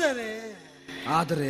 ಆದರೆ ಆದರೆ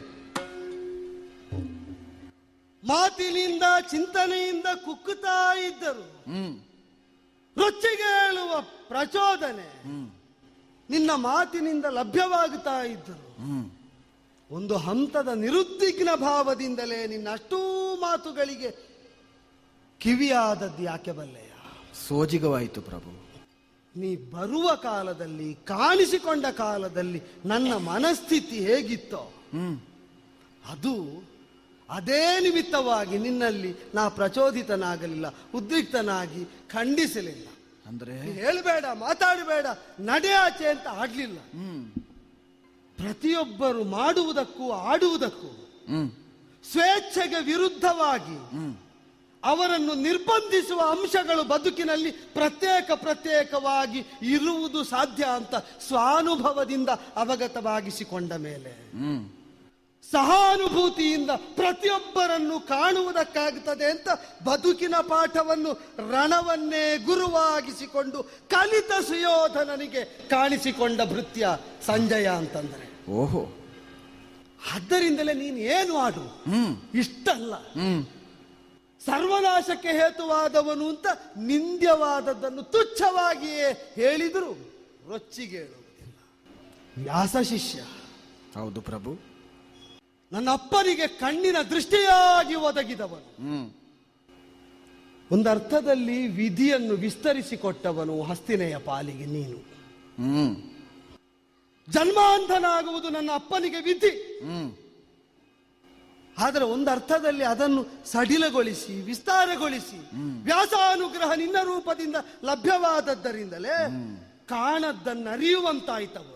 ಮಾತಿನಿಂದ ಚಿಂತನೆಯಿಂದ ಕುಕ್ಕುತ್ತಾ ಇದ್ದರು ಹ್ಮ್ ರೊಚ್ಚಿಗೆ ಹೇಳುವ ಪ್ರಚೋದನೆ ನಿನ್ನ ಮಾತಿನಿಂದ ಲಭ್ಯವಾಗುತ್ತಾ ಇದ್ದರು ಹ್ಮ್ ಒಂದು ಹಂತದ ನಿರುದ್ವಿಗ್ನ ಭಾವದಿಂದಲೇ ನಿನ್ನ ಅಷ್ಟೂ ಮಾತುಗಳಿಗೆ ಕಿವಿಯಾದದ್ದು ಯಾಕೆ ಬಲ್ಲೆಯ ಸೋಜಿಗವಾಯಿತು ಪ್ರಭು ನೀ ಬರುವ ಕಾಲದಲ್ಲಿ ಕಾಣಿಸಿಕೊಂಡ ಕಾಲದಲ್ಲಿ ನನ್ನ ಮನಸ್ಥಿತಿ ಹೇಗಿತ್ತೋ ಹ್ಮ್ ಅದು ಅದೇ ನಿಮಿತ್ತವಾಗಿ ನಿನ್ನಲ್ಲಿ ನಾ ಪ್ರಚೋದಿತನಾಗಲಿಲ್ಲ ಉದ್ರಿಕ್ತನಾಗಿ ಖಂಡಿಸಲಿಲ್ಲ ಅಂದ್ರೆ ನೀ ಹೇಳಬೇಡ ಮಾತಾಡಬೇಡ ನಡೆ ಆಚೆ ಅಂತ ಆಡ್ಲಿಲ್ಲ ಹ್ಮ್ ಪ್ರತಿಯೊಬ್ಬರು ಮಾಡುವುದಕ್ಕೂ ಆಡುವುದಕ್ಕೂ ಹ್ಮ್ ಸ್ವೇಚ್ಛೆಗೆ ವಿರುದ್ಧವಾಗಿ ಹ್ಮ್ ಅವರನ್ನು ನಿರ್ಬಂಧಿಸುವ ಅಂಶಗಳು ಬದುಕಿನಲ್ಲಿ ಪ್ರತ್ಯೇಕ ಪ್ರತ್ಯೇಕವಾಗಿ ಇರುವುದು ಸಾಧ್ಯ ಅಂತ ಸ್ವಾನುಭವದಿಂದ ಅವಗತವಾಗಿಸಿಕೊಂಡ ಮೇಲೆ ಹ್ಮ್ ಸಹಾನುಭೂತಿಯಿಂದ ಪ್ರತಿಯೊಬ್ಬರನ್ನು ಕಾಣುವುದಕ್ಕಾಗುತ್ತದೆ ಅಂತ ಬದುಕಿನ ಪಾಠವನ್ನು ರಣವನ್ನೇ ಗುರುವಾಗಿಸಿಕೊಂಡು ಕಲಿತ ಸುಯೋಧನನಿಗೆ ಕಾಣಿಸಿಕೊಂಡ ಭೃತ್ಯ ಸಂಜಯ ಅಂತಂದ್ರೆ ಓಹೋ ಆದ್ದರಿಂದಲೇ ನೀನು ಏನು ಆಡು ಹ್ಮ್ ಇಷ್ಟಲ್ಲ ಹ್ಮ್ ಸರ್ವನಾಶಕ್ಕೆ ಹೇತುವಾದವನು ಅಂತ ನಿಂದ್ಯವಾದದ್ದನ್ನು ತುಚ್ಛವಾಗಿಯೇ ಹೇಳಿದ್ರು ರೊಚ್ಚಿಗೆ ಹೇಳುವುದಿಲ್ಲ ವ್ಯಾಸ ಶಿಷ್ಯ ಹೌದು ಪ್ರಭು ನನ್ನ ಅಪ್ಪನಿಗೆ ಕಣ್ಣಿನ ದೃಷ್ಟಿಯಾಗಿ ಒದಗಿದವನು ಹ್ಮ್ ಒಂದು ಅರ್ಥದಲ್ಲಿ ವಿಧಿಯನ್ನು ವಿಸ್ತರಿಸಿಕೊಟ್ಟವನು ಹಸ್ತಿನೆಯ ಪಾಲಿಗೆ ನೀನು ಹ್ಮ್ ಜನ್ಮಾಂಧನಾಗುವುದು ನನ್ನ ಅಪ್ಪನಿಗೆ ವಿಧಿ ಹ್ಮ್ ಆದರೆ ಒಂದು ಅರ್ಥದಲ್ಲಿ ಅದನ್ನು ಸಡಿಲಗೊಳಿಸಿ ವಿಸ್ತಾರಗೊಳಿಸಿ ವ್ಯಾಸಾನುಗ್ರಹ ನಿನ್ನ ರೂಪದಿಂದ ಲಭ್ಯವಾದದ್ದರಿಂದಲೇ ಕಾಣದ್ದನ್ನರಿಯುವಂತಾಯ್ತವರು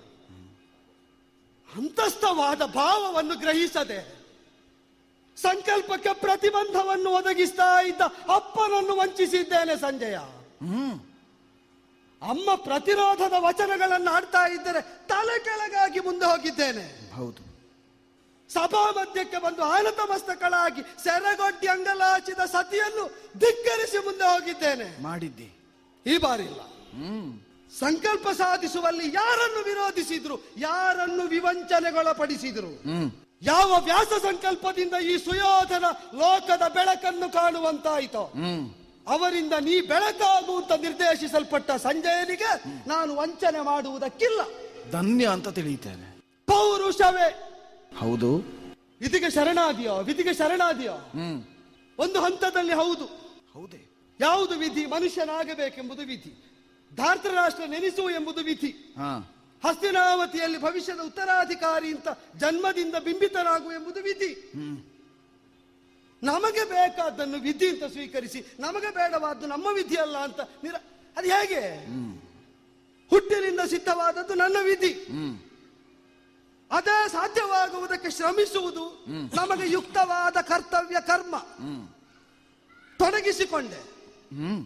ಅಂತಸ್ಥವಾದ ಭಾವವನ್ನು ಗ್ರಹಿಸದೆ ಸಂಕಲ್ಪಕ್ಕೆ ಪ್ರತಿಬಂಧವನ್ನು ಒದಗಿಸ್ತಾ ಇದ್ದ ಅಪ್ಪನನ್ನು ವಂಚಿಸಿದ್ದೇನೆ ಸಂಜಯ ಹ್ಮ್ ಅಮ್ಮ ಪ್ರತಿರೋಧದ ವಚನಗಳನ್ನು ಆಡ್ತಾ ಇದ್ದರೆ ತಲೆ ಕೆಳಗಾಗಿ ಮುಂದೆ ಹೋಗಿದ್ದೇನೆ ಹೌದು ಸಭಾ ಮಧ್ಯಕ್ಕೆ ಬಂದು ಆನತ ಮಸ್ತಕಳಾಗಿ ಸೆರೆಗೊಡ್ಡಿ ಅಂಗಲಾಚಿದ ಸತಿಯನ್ನು ಧಿಕ್ಕರಿಸಿ ಮುಂದೆ ಹೋಗಿದ್ದೇನೆ ಮಾಡಿದ್ದಿ ಈ ಬಾರಿಲ್ಲ ಹ್ಮ್ ಸಂಕಲ್ಪ ಸಾಧಿಸುವಲ್ಲಿ ಯಾರನ್ನು ವಿರೋಧಿಸಿದ್ರು ಯಾರನ್ನು ವಿವಂಚನೆಗೊಳಪಡಿಸಿದ್ರು ಹ್ಮ್ ಯಾವ ವ್ಯಾಸ ಸಂಕಲ್ಪದಿಂದ ಈ ಸುಯೋಧನ ಲೋಕದ ಬೆಳಕನ್ನು ಕಾಣುವಂತಾಯಿತೋ ಹ್ಮ್ ಅವರಿಂದ ನೀ ಬೆಳಕಾಗು ಅಂತ ನಿರ್ದೇಶಿಸಲ್ಪಟ್ಟ ಸಂಜಯನಿಗೆ ನಾನು ವಂಚನೆ ಮಾಡುವುದಕ್ಕಿಲ್ಲ ಧನ್ಯ ಅಂತ ತಿಳಿಯುತ್ತೇನೆ ಪೌರುಷವೇ ಹೌದು ವಿಧಿಗೆ ಶರಣಾದಿಯೋ ವಿಧಿಗೆ ಶರಣಾದಿಯೋ ಹ್ಮ್ ಒಂದು ಹಂತದಲ್ಲಿ ಹೌದು ಹೌದೇ ಯಾವುದು ವಿಧಿ ಮನುಷ್ಯನಾಗಬೇಕೆಂಬುದು ವಿಧಿ ಧಾರ್ತರಾಷ್ಟ್ರ ನೆನೆಸು ಎಂಬುದು ವಿಧಿ ಹಾ ಹಸ್ತಿನಾವತಿಯಲ್ಲಿ ಭವಿಷ್ಯದ ಉತ್ತರಾಧಿಕಾರಿ ಅಂತ ಜನ್ಮದಿಂದ ಬಿಂಬಿತನಾಗು ಎಂಬುದು ವಿಧಿ ಹ್ಮ್ ನಮಗೆ ಬೇಕಾದ್ದನ್ನು ವಿಧಿ ಅಂತ ಸ್ವೀಕರಿಸಿ ನಮಗೆ ಬೇಡವಾದ್ದು ನಮ್ಮ ವಿಧಿ ಅಲ್ಲ ಅಂತ ನಿರ ಅದು ಹೇಗೆ ಹುಟ್ಟಿನಿಂದ ಸಿದ್ಧವಾದದ್ದು ನನ್ನ ವಿಧಿ ಹ್ಮ್ ಅದೇ ಸಾಧ್ಯವಾಗುವುದಕ್ಕೆ ಶ್ರಮಿಸುವುದು ನಮಗೆ ಯುಕ್ತವಾದ ಕರ್ತವ್ಯ ಕರ್ಮ ಹ್ಮ್ ತೊಡಗಿಸಿಕೊಂಡೆ ಹ್ಮ್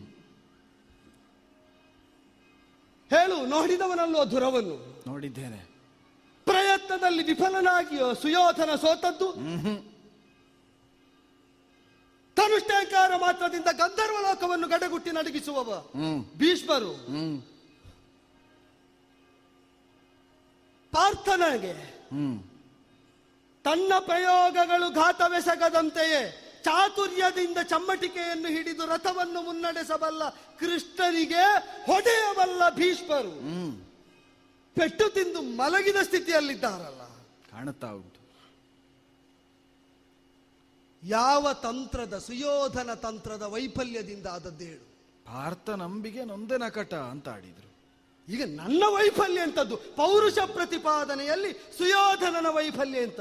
ಹೇಳು ನೋಡಿದವನಲ್ಲೋ ಧುರವನ್ನು ನೋಡಿದ್ದೇನೆ ಪ್ರಯತ್ನದಲ್ಲಿ ವಿಫಲನಾಗಿಯೋ ಸುಯೋಧನ ಸೋತದ್ದು ತನುಷ್ಟೇಕಾರ ಮಾತ್ರದಿಂದ ಗಂಧರ್ವ ಲೋಕವನ್ನು ಗಡಗುಟ್ಟಿ ನಡಗಿಸುವವ ಹ್ಮ್ ಭೀಷ್ಮರು ಹ್ಮ್ ಪಾರ್ಥನಿಗೆ ಹ್ಮ್ ತನ್ನ ಪ್ರಯೋಗಗಳು ಘಾತವೆಸಗದಂತೆಯೇ ಚಾತುರ್ಯದಿಂದ ಚಮ್ಮಟಿಕೆಯನ್ನು ಹಿಡಿದು ರಥವನ್ನು ಮುನ್ನಡೆಸಬಲ್ಲ ಕೃಷ್ಣನಿಗೆ ಹೊಡೆಯಬಲ್ಲ ಭೀಷ್ಮರು ಹ್ಮ್ ಪೆಟ್ಟು ತಿಂದು ಮಲಗಿದ ಸ್ಥಿತಿಯಲ್ಲಿದ್ದಾರಲ್ಲ ಕಾಣುತ್ತಾ ಉಂಟು ಯಾವ ತಂತ್ರದ ಸುಯೋಧನ ತಂತ್ರದ ವೈಫಲ್ಯದಿಂದ ಆದದ್ದೇಳು ಭಾರತ ನಂಬಿಗೆ ನೊಂದೆ ನಕಟ ಅಂತ ಆಡಿದ್ರು ಈಗ ನನ್ನ ವೈಫಲ್ಯ ಎಂತದ್ದು ಪೌರುಷ ಪ್ರತಿಪಾದನೆಯಲ್ಲಿ ಸುಯೋಧನನ ವೈಫಲ್ಯ ಎಂತ